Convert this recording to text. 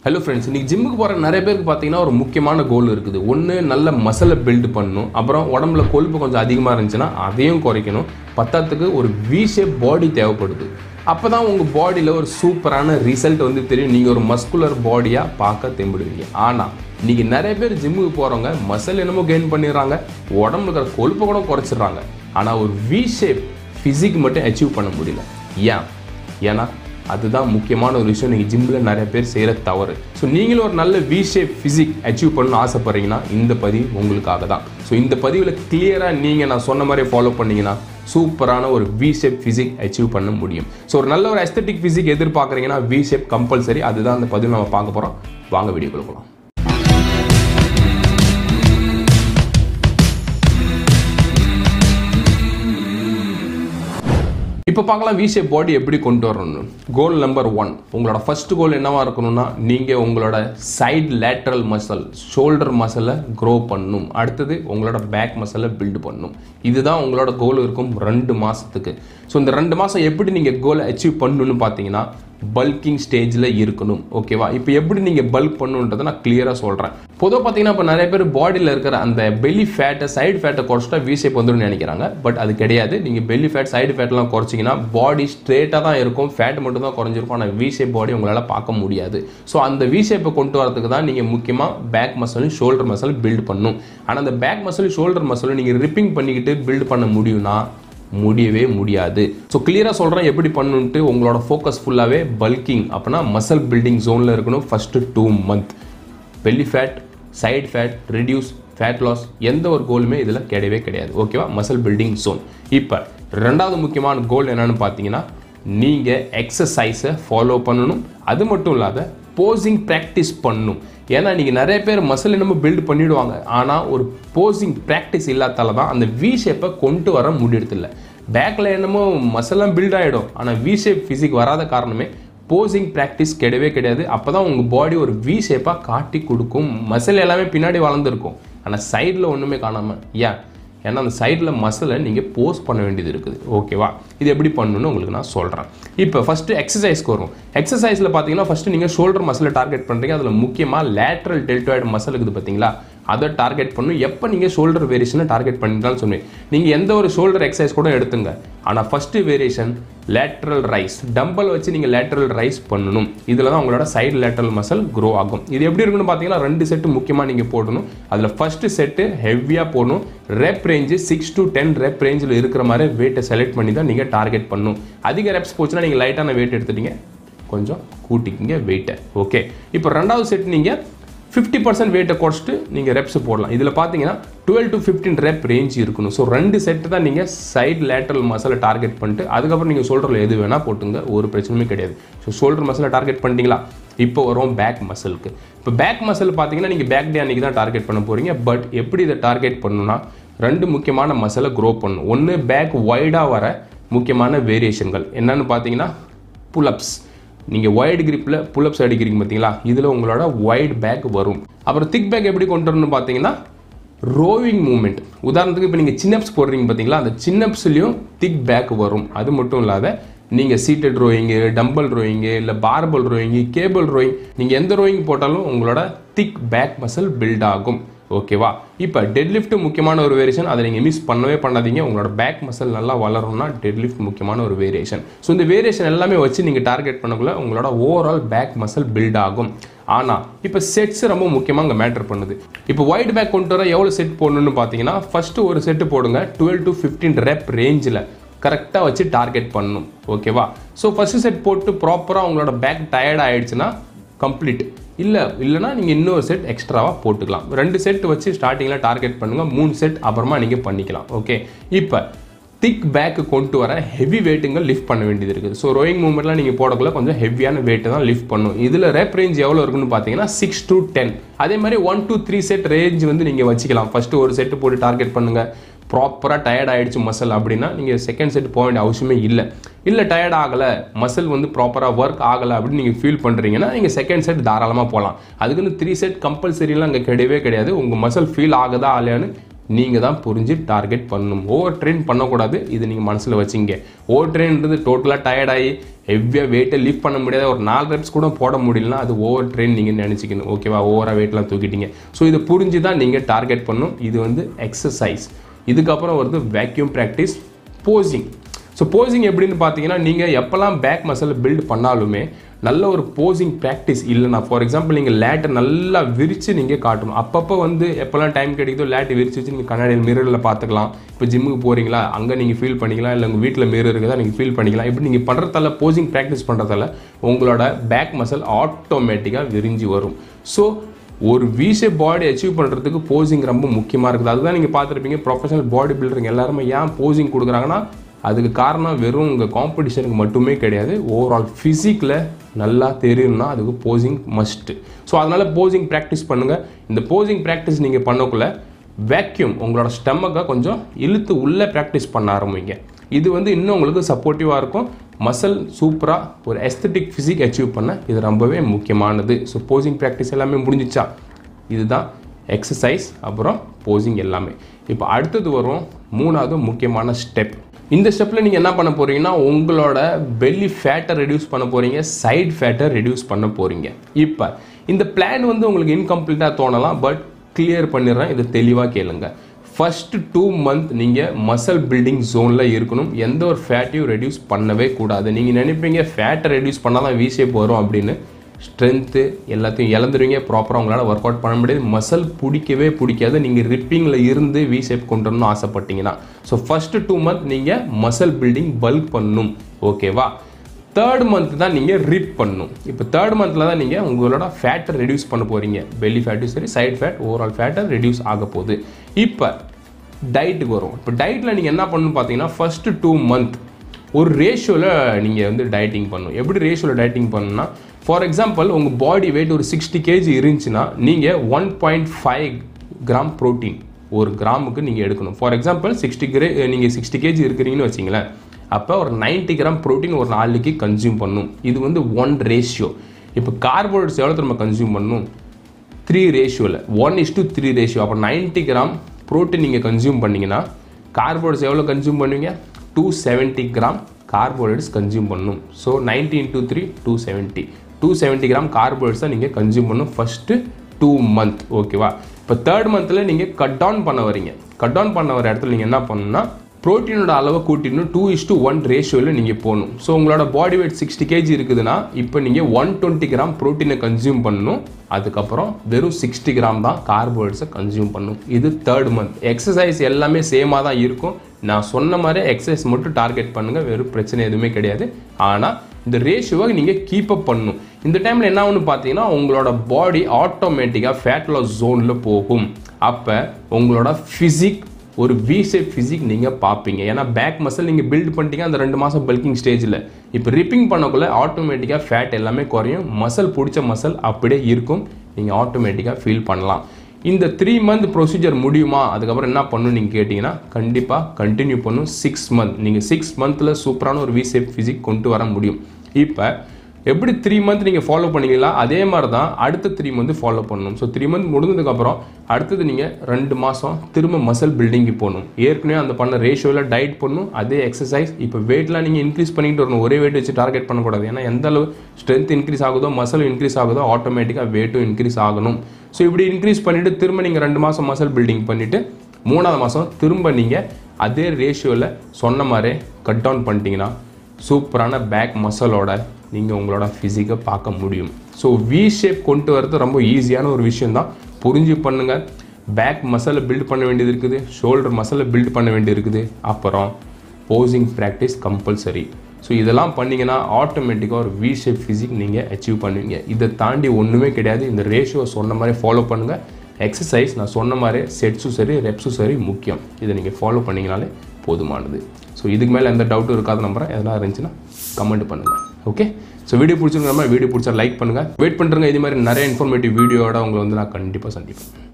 hello friends இன்னைக்கு ஜிம்முக்கு போகிற நிறைய பேருக்கு பார்த்தீங்கன்னா ஒரு முக்கியமான கோல் இருக்குது ஒன்று நல்ல மசிலை பில்ட் பண்ணணும் அப்புறம் உடம்புல கொழுப்பு கொஞ்சம் அதிகமாக இருந்துச்சுன்னா அதையும் குறைக்கணும் பத்தாத்துக்கு ஒரு வி ஷேப் பாடி தேவைப்படுது அப்போ தான் உங்கள் பாடியில் ஒரு சூப்பரான ரிசல்ட் வந்து தெரியும் நீங்கள் ஒரு மஸ்குலர் பாடியாக பார்க்க தெம்பிடுவீங்க ஆனால் இன்னைக்கு நிறைய பேர் ஜிம்முக்கு போகிறவங்க மசில் என்னமோ கெயின் பண்ணிடுறாங்க உடம்புல இருக்கிற கொழுப்பை கூட குறைச்சிடுறாங்க ஆனால் ஒரு வி ஷேப் ஃபிசிக் மட்டும் அச்சீவ் பண்ண முடியல ஏன் ஏன்னா அதுதான் முக்கியமான ஒரு விஷயம் நீங்கள் ஜிம்மில் நிறைய பேர் செய்கிற தவறு ஸோ நீங்களும் ஒரு நல்ல வி ஷேப் ஃபிசிக் அச்சீவ் பண்ணணும்னு ஆசைப்பட்றீங்கன்னா இந்த பதிவு உங்களுக்காக தான் ஸோ இந்த பதிவில் கிளியராக நீங்கள் நான் சொன்ன மாதிரி ஃபாலோ பண்ணீங்கன்னா சூப்பரான ஒரு வி ஷேப் ஃபிசிக் அச்சீவ் பண்ண முடியும் ஸோ ஒரு நல்ல ஒரு அஸ்தட்டிக் ஃபிசிக் எதிர்பார்க்குறீங்கன்னா வி ஷேப் கம்பல்சரி அதுதான் அந்த பதிவு நம்ம பார்க்க போகிறோம் வாங்க வீடியோ கொடுக்கலாம் இப்போ பார்க்கலாம் வி ஷேப் பாடி எப்படி கொண்டு வரணும் கோல் நம்பர் ஒன் உங்களோட ஃபர்ஸ்ட் கோல் என்னவா இருக்கணும்னா நீங்கள் உங்களோட சைடு லேட்ரல் மசில் ஷோல்டர் மசிலை க்ரோ பண்ணணும் அடுத்தது உங்களோட பேக் மசிலை பில்ட் பண்ணணும் இதுதான் உங்களோட கோல் இருக்கும் ரெண்டு மாதத்துக்கு ஸோ இந்த ரெண்டு மாதம் எப்படி நீங்கள் கோலை அச்சீவ் பண்ணணும்னு பார்த்தீங்கன்னா பல்கிங் ஸ்டேஜில் இருக்கணும் ஓகேவா இப்போ எப்படி நீங்கள் பல்க் பண்ணுன்றதை நான் கிளியராக சொல்கிறேன் பொதுவாக பார்த்தீங்கன்னா இப்போ நிறைய பேர் பாடியில் இருக்கிற அந்த பெல்லி ஃபேட்டை சைடு ஃபேட்டை குறைச்சிட்டா வி ஷேப் வந்துடும் நினைக்கிறாங்க பட் அது கிடையாது நீங்கள் பெல்லி ஃபேட் சைடு ஃபேட்லாம் குறைச்சிங்கன்னா பாடி ஸ்ட்ரெயிட்டாக தான் இருக்கும் ஃபேட் மட்டும் தான் குறைஞ்சிருக்கும் ஆனால் வி ஷேப் பாடி உங்களால் பார்க்க முடியாது ஸோ அந்த வி ஷேப்பை கொண்டு வரதுக்கு தான் நீங்கள் முக்கியமாக பேக் மசிலும் ஷோல்டர் மசில் பில்ட் பண்ணணும் ஆனால் அந்த பேக் மசில் ஷோல்டர் மசிலும் நீங்கள் ரிப்பிங் பண்ணிக்கிட்டு பில்ட் பண்ண முடியும்னா முடியவே முடியாது ஸோ கிளியராக சொல்கிறேன் எப்படி பண்ணணுன்ட்டு உங்களோட ஃபோக்கஸ் ஃபுல்லாகவே பல்கிங் அப்படின்னா மசில் பில்டிங் ஜோனில் இருக்கணும் first two month belly fat side fat reduce fat loss எந்த ஒரு கோலுமே இதில் கிடையவே கிடையாது ஓகேவா மசில் பில்டிங் ஜோன் இப்போ ரெண்டாவது முக்கியமான கோல் என்னன்னு பார்த்தீங்கன்னா நீங்கள் எக்ஸசைஸை ஃபாலோ பண்ணணும் அது மட்டும் இல்லாத போசிங் ப்ராக்டிஸ் பண்ணணும் ஏன்னா நீங்கள் நிறைய பேர் மசில் என்னமோ பில்ட் பண்ணிவிடுவாங்க ஆனால் ஒரு போசிங் ப்ராக்டிஸ் இல்லாதால தான் அந்த வி ஷேப்பை கொண்டு வர முடியறதில்ல பேக்கில் என்னமோ மசிலாம் பில்ட் ஆகிடும் ஆனால் வி ஷேப் ஃபிசிக் வராத காரணமே போசிங் ப்ராக்டிஸ் கிடையவே கிடையாது அப்போ தான் உங்கள் பாடி ஒரு வி ஷேப்பாக காட்டி கொடுக்கும் மசில் எல்லாமே பின்னாடி வளர்ந்துருக்கும் ஆனால் சைடில் ஒன்றுமே காணாமல் ஏன் ஏன்னா அந்த சைடில் மசிலை நீங்கள் போஸ் பண்ண வேண்டியது இருக்குது ஓகேவா இது எப்படி பண்ணணும்னு உங்களுக்கு நான் சொல்கிறேன் இப்போ ஃபஸ்ட்டு எக்ஸசைஸ்க்கு வரும் எக்ஸசைஸில் பார்த்தீங்கன்னா ஃபஸ்ட்டு நீங்கள் ஷோல்டர் மசிலை டார்கெட் பண்ணுறீங்க அதில் முக்கியமாக லேட்ரல் டெல்டாய்டு மசில் இருக்குது பார்த்தீங்களா அதை டார்கெட் பண்ணணும் எப்போ நீங்கள் ஷோல்டர் வேரியேஷனை டார்கெட் பண்ணிக்கலாம்னு சொன்னேன் நீங்கள் எந்த ஒரு ஷோல்டர் எக்ஸசைஸ் கூட எடுத்துங்க ஆனால் first variation lateral raise dumbbell வச்சு நீங்கள் லேட்ரல் ரைஸ் பண்ணணும் இதில் தான் உங்களோட சைடு லேட்ரல் மசில் க்ரோ ஆகும் இது எப்படி இருக்குன்னு பார்த்தீங்கன்னா ரெண்டு செட்டு முக்கியமாக நீங்கள் போடணும் அதில் ஃபஸ்ட்டு செட்டு ஹெவியாக போடணும் rep range six to ten rep ரேஞ்சில் இருக்கிற மாதிரி வெயிட்டை செலக்ட் பண்ணி தான் நீங்கள் டார்கெட் பண்ணணும் அதிக ரெப்ஸ் போச்சுன்னா நீங்கள் லைட்டான வெயிட் எடுத்துட்டீங்க கொஞ்சம் கூட்டிக்கிங்க வெயிட்டை ஓகே இப்போ ரெண்டாவது செட் நீங்கள் ஃபிஃப்டி பர்சன்ட் வெயிட்டை குறைச்சிட்டு நீங்கள் ரெப்ஸ் போடலாம் இதில் பார்த்தீங்கன்னா twelve to fifteen rep range இருக்கணும் ஸோ ரெண்டு செட்டு தான் நீங்கள் சைடு லேட்டரல் மசாலா டார்கெட் பண்ணிட்டு அதுக்கப்புறம் நீங்கள் ஷோல்டரில் எது வேணால் போட்டுங்க ஒரு பிரச்சனையுமே கிடையாது ஸோ ஷோல்டர் மசாலா டார்கெட் பண்ணிட்டீங்களா இப்போ வரும் பேக் மசிலுக்கு இப்போ பேக் மசில் பார்த்தீங்கன்னா நீங்கள் பேக் டே அன்றைக்கி தான் டார்கெட் பண்ண போகிறீங்க பட் எப்படி இதை டார்கெட் பண்ணணும்னா ரெண்டு முக்கியமான மசிலை க்ரோ பண்ணணும் ஒன்று பேக் ஒய்டாக வர முக்கியமான வேரியேஷன்கள் என்னன்னு பார்த்தீங்கன்னா புல்அப்ஸ் நீங்கள் ஒய்டு கிரிப்பில் புல்அப்ஸ் அடிக்கிறீங்க பார்த்தீங்களா இதில் உங்களோட ஒய்ட் பேக் வரும் அப்புறம் திக் பேக் எப்படி கொண்டு வரணும்னு பார்த்தீங்கன்னா ரோவிங் மூமெண்ட் உதாரணத்துக்கு இப்போ நீங்கள் சின்னப்ஸ் போடுறீங்க பார்த்தீங்களா அந்த சின்னப்ஸ்லேயும் திக் பேக் வரும் அது மட்டும் இல்லாத நீங்கள் சீட்டட் ரோயிங்கு டம்பல் ரோயிங்கு இல்லை பார்பல் ரோயிங்கு கேபிள் ரோயிங் நீங்கள் எந்த ரோயிங் போட்டாலும் உங்களோட திக் பேக் மசில் பில்ட் ஆகும் ஓகேவா இப்போ டெட்லிஃப்ட் முக்கியமான ஒரு வேரியேஷன் அதை நீங்கள் மிஸ் பண்ணவே பண்ணாதீங்க உங்களோட பேக் மசில் நல்லா வளரணும்னா டெட்லிஃப்ட் முக்கியமான ஒரு வேரியேஷன் ஸோ இந்த வேரியேஷன் எல்லாமே வச்சு நீங்கள் டார்கெட் பண்ணக்குள்ள உங்களோட ஓவரால் பேக் மசில் பில்ட் ஆகும் ஆனால் இப்போ செட்ஸ் ரொம்ப முக்கியமாக அங்கே மேட்டர் பண்ணுது இப்போ ஒயிட் பேக் கொண்டு வர எவ்வளோ செட் போடணும்னு பார்த்தீங்கன்னா ஃபஸ்ட்டு ஒரு செட்டு போடுங்க டுவெல் டு ஃபிஃப்டீன் ரெப் ரேஞ்சில் கரெக்டாக வச்சு டார்கெட் பண்ணணும் ஓகேவா ஸோ ஃபஸ்ட்டு செட் போட்டு ப்ராப்பராக உங்களோட பேக் டயர்ட் ஆயிடுச்சுன்னா கம்ப்ளீட் இல்லை இல்லைனா நீங்கள் இன்னொரு செட் எக்ஸ்ட்ராவாக போட்டுக்கலாம் ரெண்டு செட் வச்சு ஸ்டார்டிங்கில் டார்கெட் பண்ணுங்கள் மூணு செட் அப்புறமா நீங்கள் பண்ணிக்கலாம் ஓகே இப்போ திக் பேக்கு கொண்டு வர ஹெவி வெயிட்டுங்க லிஃப்ட் பண்ண வேண்டியது இருக்குது ஸோ ரோயிங் மூமெண்ட்லாம் நீங்கள் போடக்குள்ள கொஞ்சம் ஹெவியான வெயிட்டை தான் லிஃப்ட் பண்ணும் இதில் ரேப் ரேஞ்ச் எவ்வளோ இருக்குன்னு பார்த்தீங்கன்னா சிக்ஸ் டு டென் அதே மாதிரி one two three set range வந்து நீங்கள் வச்சுக்கலாம் ஃபஸ்ட்டு ஒரு செட்டு போட்டு டார்கெட் பண்ணுங்கள் ப்ராப்பராக டயர்ட் ஆகிடுச்சு மசில் அப்படின்னா நீங்கள் செகண்ட் செட் போக வேண்டிய அவசியமே இல்லை இல்லை டயர்ட் ஆகலை மசில் வந்து ப்ராப்பராக ஒர்க் ஆகலை அப்படின்னு நீங்கள் ஃபீல் பண்ணுறீங்கன்னா நீங்கள் செகண்ட் செட் தாராளமாக போகலாம் அதுக்குன்னு த்ரீ செட் கம்பல்சரிலாம் அங்கே கிடையவே கிடையாது உங்கள் மசில் ஃபீல் ஆகுதா இல்லையான்னு நீங்கள் தான் புரிஞ்சு டார்கெட் பண்ணணும் ஓவர் ட்ரெயின் பண்ணக்கூடாது இது நீங்கள் மனசில் வச்சிங்க ஓவர் ட்ரெயின்றது டோட்டலாக டயர்டாகி ஹெவியாக வெயிட்டை லிஃப்ட் பண்ண முடியாத ஒரு நாலு ரெப்ஸ் கூட போட முடியலனா அது ஓவர் ட்ரெயின் நீங்கள் நினச்சிக்கணும் ஓகேவா ஓவராக வெயிட்லாம் தூக்கிட்டீங்க ஸோ இதை புரிஞ்சு தான் நீங்கள் டார்கெட் பண்ணணும் இது வந்து எக்ஸசைஸ் இதுக்கப்புறம் வருது vacuum practice posing so posing எப்படின்னு பார்த்தீங்கன்னா நீங்கள் எப்போல்லாம் பேக் மசில் பில்ட் பண்ணாலுமே நல்ல ஒரு போசிங் ப்ராக்டிஸ் இல்லைனா ஃபார் எக்ஸாம்பிள் நீங்கள் லேட்டை நல்லா விரித்து நீங்கள் காட்டணும் அப்பப்போ வந்து எப்போல்லாம் டைம் கிடைக்குதோ லேட்டை விரிச்சு வச்சு நீங்கள் கண்ணாடியில் மிரரில் பார்த்துக்கலாம் இப்போ ஜிம்முக்கு போகிறீங்களா அங்கே நீங்கள் ஃபீல் பண்ணிக்கலாம் இல்லை உங்கள் வீட்டில் மிரர் இருக்குதா நீங்கள் ஃபீல் பண்ணிக்கலாம் இப்படி நீங்கள் பண்ணுறதால போசிங் ப்ராக்டிஸ் பண்ணுறதால உங்களோட பேக் மசில் ஆட்டோமேட்டிக்காக விரிஞ்சு வரும் ஸோ ஒரு வீசே பாடி அச்சீவ் பண்ணுறதுக்கு போசிங் ரொம்ப முக்கியமாக இருக்குது அதுதான் நீங்கள் பார்த்துருப்பீங்க ப்ரொஃபஷனல் பாடி பில்டருங்க எல்லாருமே ஏன் போசிங் கொடுக்குறாங்கன்னா அதுக்கு காரணம் வெறும் உங்கள் காம்படிஷனுக்கு மட்டுமே கிடையாது ஓவரால் ஃபிசிக்கில் நல்லா தெரியணும்னா அதுக்கு போசிங் மஸ்ட்டு ஸோ அதனால் போசிங் ப்ராக்டிஸ் பண்ணுங்கள் இந்த போசிங் ப்ராக்டிஸ் நீங்கள் பண்ணக்குள்ள வேக்யூம் உங்களோட ஸ்டெம்மக்கை கொஞ்சம் இழுத்து உள்ளே ப்ராக்டிஸ் பண்ண ஆரம்பிங்க இது வந்து இன்னும் உங்களுக்கு சப்போர்ட்டிவாக இருக்கும் மசில் சூப்பராக ஒரு எஸ்தட்டிக் ஃபிசிக் அச்சீவ் பண்ண இது ரொம்பவே முக்கியமானது ஸோ போசிங் ப்ராக்டிஸ் எல்லாமே முடிஞ்சிச்சா இதுதான் எக்ஸசைஸ் அப்புறம் போசிங் எல்லாமே இப்போ அடுத்தது வரும் மூணாவது முக்கியமான ஸ்டெப் இந்த ஸ்டெப்பில் நீங்கள் என்ன பண்ண போகிறீங்கன்னா உங்களோட பெல்லி ஃபேட்டை ரெடியூஸ் பண்ண போகிறீங்க சைடு ஃபேட்டை ரெடியூஸ் பண்ண போகிறீங்க இப்போ இந்த பிளான் வந்து உங்களுக்கு இன்கம்ப்ளீட்டாக தோணலாம் பட் கிளியர் பண்ணிடுறேன் இதை தெளிவாக கேளுங்க ஃபஸ்ட்டு டூ மந்த் நீங்கள் மசில் பில்டிங் ஜோனில் இருக்கணும் எந்த ஒரு ஃபேட்டையும் ரெடியூஸ் பண்ணவே கூடாது நீங்கள் நினைப்பீங்க ஃபேட்டை ரெடியூஸ் பண்ணால் தான் வீஷேப் வரும் அப்படின்னு ஸ்ட்ரென்த்து எல்லாத்தையும் இழந்துருவீங்க ப்ராப்பராக உங்களால் ஒர்க் அவுட் பண்ண முடியாது மசில் பிடிக்கவே பிடிக்காது நீங்கள் ரிப்பிங்கில் இருந்து வி ஷேப் கொண்டு வரணும்னு ஆசைப்பட்டீங்கன்னா ஸோ ஃபஸ்ட்டு டூ மந்த் நீங்கள் மசில் பில்டிங் பல்க் பண்ணணும் ஓகேவா தேர்ட் மந்த் தான் நீங்கள் ரிப் பண்ணணும் இப்போ தேர்ட் மந்தில் தான் நீங்கள் உங்களோட ஃபேட்டை ரெடியூஸ் பண்ண போகிறீங்க பெல்லி ஃபேட்டும் சரி சைட் ஃபேட் ஓவரால் ஃபேட்டை ரெடியூஸ் ஆக போகுது இப்போ டயட்டுக்கு வரும் இப்போ டயட்டில் நீங்கள் என்ன பண்ணணும் பார்த்தீங்கன்னா ஃபஸ்ட்டு டூ மந்த் ஒரு ரேஷியோவில் நீங்கள் வந்து டயட்டிங் பண்ணணும் எப்படி ரேஷியோவில் டயட்டிங் பண்ணணும்னா ஃபார் எக்ஸாம்பிள் உங்கள் பாடி வெயிட் ஒரு சிக்ஸ்டி கேஜி இருந்துச்சுன்னா நீங்கள் one point five gram protein ஒரு கிராமுக்கு நீங்கள் எடுக்கணும் ஃபார் எக்ஸாம்பிள் சிக்ஸ்டி கிரே நீங்கள் சிக்ஸ்டி கேஜி இருக்கிறீங்கன்னு வச்சிங்களேன் அப்போ ஒரு 90 கிராம் ப்ரோட்டீன் ஒரு நாளைக்கு கன்சியூம் பண்ணணும் இது வந்து ஒன் ரேஷியோ இப்போ கார்போஹைட்ரேட்ஸ் எவ்வளோ நம்ம கன்சியூம் பண்ணணும் த்ரீ ரேஷியோவில் one is to three ratio அப்போ 90 கிராம் ப்ரோட்டீன் நீங்கள் கன்சியூம் பண்ணீங்கன்னா கார்போஹைட்ரேட்ஸ் எவ்வளோ கன்சியூம் பண்ணுவீங்க two seventy gram carbohydrates consume பண்ணணும் so ninety into three two seventy two seventy gram carbohydrates தான் நீங்கள் கன்சியூம் பண்ணணும் ஃபஸ்ட்டு டூ மந்த் ஓகேவா இப்போ தேர்ட் மந்தில் நீங்கள் கட் டவுன் பண்ண வரீங்க கட் டவுன் பண்ண வர இடத்துல நீங்கள் என்ன பண்ணணும்னா ப்ரோட்டீனோட அளவை கூட்டிடணும் டூ இஸ் டு ஒன் ரேஷியோவில் நீங்கள் போகணும் ஸோ உங்களோட பாடி வெயிட் சிக்ஸ்டி கேஜி இருக்குதுன்னா இப்போ நீங்கள் ஒன் டுவெண்ட்டி கிராம் ப்ரோட்டீனை கன்சியூம் பண்ணணும் அதுக்கப்புறம் வெறும் சிக்ஸ்டி கிராம் தான் கார்போஹைட்ரேட்ஸை கன்சியூம் பண்ணணும் இது தேர்ட் மந்த் எக்ஸசைஸ் எல்லாமே சேமாக தான் இருக்கும் நான் சொன்ன மாதிரி எக்ஸசைஸ் மட்டும் டார்கெட் பண்ணுங்கள் வெறும் பிரச்சனை எதுவுமே கிடையாது ஆனால் இந்த ரேஷியோவை நீங்கள் கீப் அப் பண்ணணும் இந்த டைமில் என்ன ஒன்று பார்த்தீங்கன்னா உங்களோட பாடி ஆட்டோமேட்டிக்காக ஃபேட் லாஸ் ஜோனில் போகும் அப்போ உங்களோட ஃபிசிக் ஒரு வி ஷேப் ஃபிசிக் நீங்கள் பார்ப்பீங்க ஏன்னா பேக் மசில் நீங்கள் பில்ட் பண்ணிட்டீங்க அந்த ரெண்டு மாதம் பல்கிங் ஸ்டேஜில் இப்போ ரிப்பிங் பண்ணக்குள்ள ஆட்டோமேட்டிக்காக ஃபேட் எல்லாமே குறையும் மசில் பிடிச்ச மசில் அப்படியே இருக்கும் நீங்கள் ஆட்டோமேட்டிக்காக ஃபீல் பண்ணலாம் இந்த த்ரீ மந்த் ப்ரொசீஜர் முடியுமா அதுக்கப்புறம் என்ன பண்ணணும் நீங்கள் கேட்டிங்கன்னா கண்டிப்பாக கண்டினியூ பண்ணும் சிக்ஸ் மந்த் நீங்கள் சிக்ஸ் மந்தில் சூப்பரான ஒரு வி ஷேப் ஃபிசிக் கொண்டு வர முடியும் இப்போ எப்படி த்ரீ மந்த் நீங்கள் ஃபாலோ பண்ணீங்களா அதே மாதிரி தான் அடுத்த த்ரீ மந்த் ஃபாலோ பண்ணணும் ஸோ த்ரீ மந்த் முடிஞ்சதுக்கப்புறம் அடுத்தது நீங்கள் ரெண்டு மாதம் திரும்ப மசில் பில்டிங்க்கு போகணும் ஏற்கனவே அந்த பண்ண ரேஷியோவில் டயட் பண்ணணும் அதே எக்ஸசைஸ் இப்போ வெயிட்லாம் நீங்கள் இன்க்ரீஸ் பண்ணிட்டு வரணும் ஒரே வெயிட் வச்சு டார்கெட் பண்ணக்கூடாது ஏன்னா எந்த அளவு ஸ்ட்ரென்த் இன்க்ரீஸ் ஆகுதோ மசில் இன்க்ரீஸ் ஆகுதோ ஆட்டோமேட்டிக்காக வெயிட்டும் இன்க்ரீஸ் ஆகணும் ஸோ இப்படி இன்க்ரீஸ் பண்ணிவிட்டு திரும்ப நீங்கள் ரெண்டு மாதம் மசில் பில்டிங் பண்ணிவிட்டு மூணாவது மாதம் திரும்ப நீங்கள் அதே ரேஷியோவில் சொன்ன மாதிரி கட் டவுன் பண்ணிட்டீங்கன்னா சூப்பரான பேக் மசிலோட நீங்கள் உங்களோட ஃபிசிக்கை பார்க்க முடியும் ஸோ வி ஷேப் கொண்டு வரது ரொம்ப ஈஸியான ஒரு விஷயம் தான் புரிஞ்சு பண்ணுங்கள் பேக் மசிலை பில்ட் பண்ண வேண்டியது இருக்குது ஷோல்டர் மசிலை பில்ட் பண்ண வேண்டியது இருக்குது அப்புறம் போசிங் ப்ராக்டிஸ் கம்பல்சரி ஸோ இதெல்லாம் பண்ணிங்கன்னா ஆட்டோமேட்டிக்காக ஒரு வி ஷேப் ஃபிசிக் நீங்கள் அச்சீவ் பண்ணுவீங்க இதை தாண்டி ஒன்றுமே கிடையாது இந்த ரேஷியோ சொன்ன மாதிரி ஃபாலோ பண்ணுங்கள் எக்ஸசைஸ் நான் சொன்ன மாதிரி செட்ஸும் சரி ரெப்ஸும் சரி முக்கியம் இதை நீங்கள் ஃபாலோ பண்ணிங்கனாலே போதுமானது ஸோ இதுக்கு மேலே எந்த டவுட்டும் இருக்காது நம்புறேன் எதனா இருந்துச்சுன்னா கமெண்ட் பண்ணுங்கள் ஓகே ஸோ வீடியோ பிடிச்சிருந்தா வீடியோ பிடிச்சா லைக் பண்ணுங்கள் வெயிட் பண்ணுறேங்க இது மாதிரி நிறைய இன்ஃபர்மேட்டிவ் வீடியோட உங்களை வந்து நான் கண்டிப்பாக சந்திப்பேன்